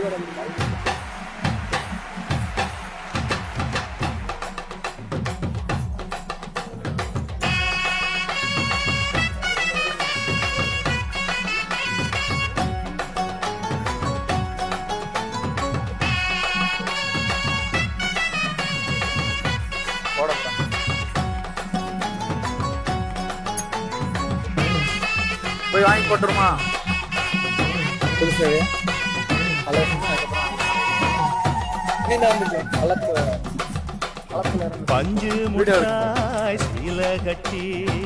போய் வாங்கி போட்டுருமா புதுசாவே கலர் அதுக்கப்புறம் நீண்ட வந்துச்சு களத்துல களத்துல இருந்து பஞ்சு முட்டாய் சீல கட்டி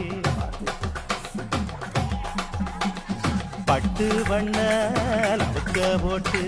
பட்டு வண்ண லக்க போட்டு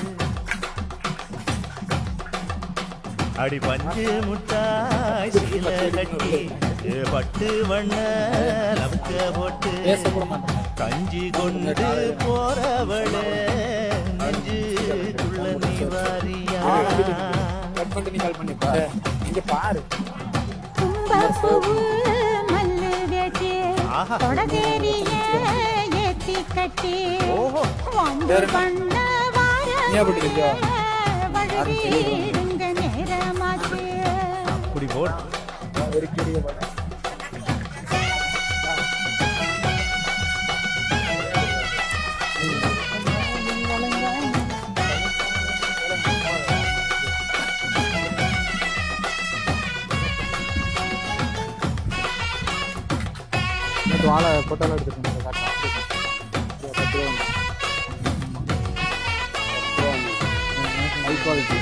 அடி பஞ்சு முட்டாய் சீல கட்டி பட்டு வண்ண லக்க போட்டு பேச கூட மாட்டேன் கஞ்சி கொண்டு போறவளே நெஞ்சுக்குள்ள நீ வாரியா கட் பண்ணிட்டு நீ கால் பண்ணிப்பா இங்க பாரு கும்பப்பூவு மல்லு வேட்டி ஆஹா. தொடதேரிய ஏத்தி கட்டி ஓஹோ வம்பு வேற என்ன? பண்ண நீ எப்படி இருக்கியா? வழுவிடுங்க நேரமாச்சு அப்படி போட் ஒரு கிளிய பாரு நேற்று வாழை போட்டோலாம் எடுத்துருக்கேன் பத்து ரூபா ஹை குவாலிட்டி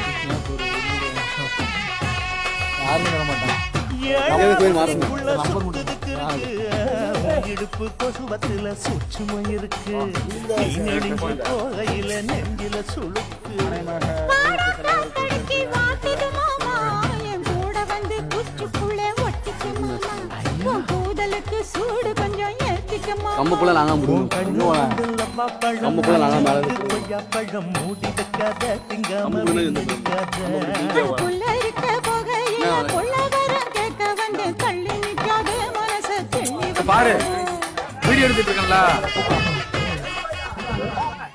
யாருமே தர மாட்டாங்க ஏழாவதுக்குள்ள சுத்துதுக்கு இருக்கு இடுப்பு கொசுவத்துல சூட்சுமம் இருக்கு நீ நெடுங்கி போகையில நெஞ்சில சுளுக்கு கடிக்கு வாட்டுது மாமா என் கூட வந்து குச்சுக்குள்ளே ஒட்டிக்க மாமா உன் கூதலுக்கு சூடு கொஞ்சம் ஏத்திக்க மாமா கம்புக்குள்ள நாங்க முடியும் கம்புக்குள்ள நாங்க மேல கொய்யாப்பழம் மூடி வைக்காத திங்காம வைக்காத அதுக்குள்ள இருக்க போகையில கொள்ளவரம் கேட்க வந்து தள்ளி நிக்காத மனச தெள்ளி பாரு வீடியோ எடுத்துட்டு இருக்கேன்ல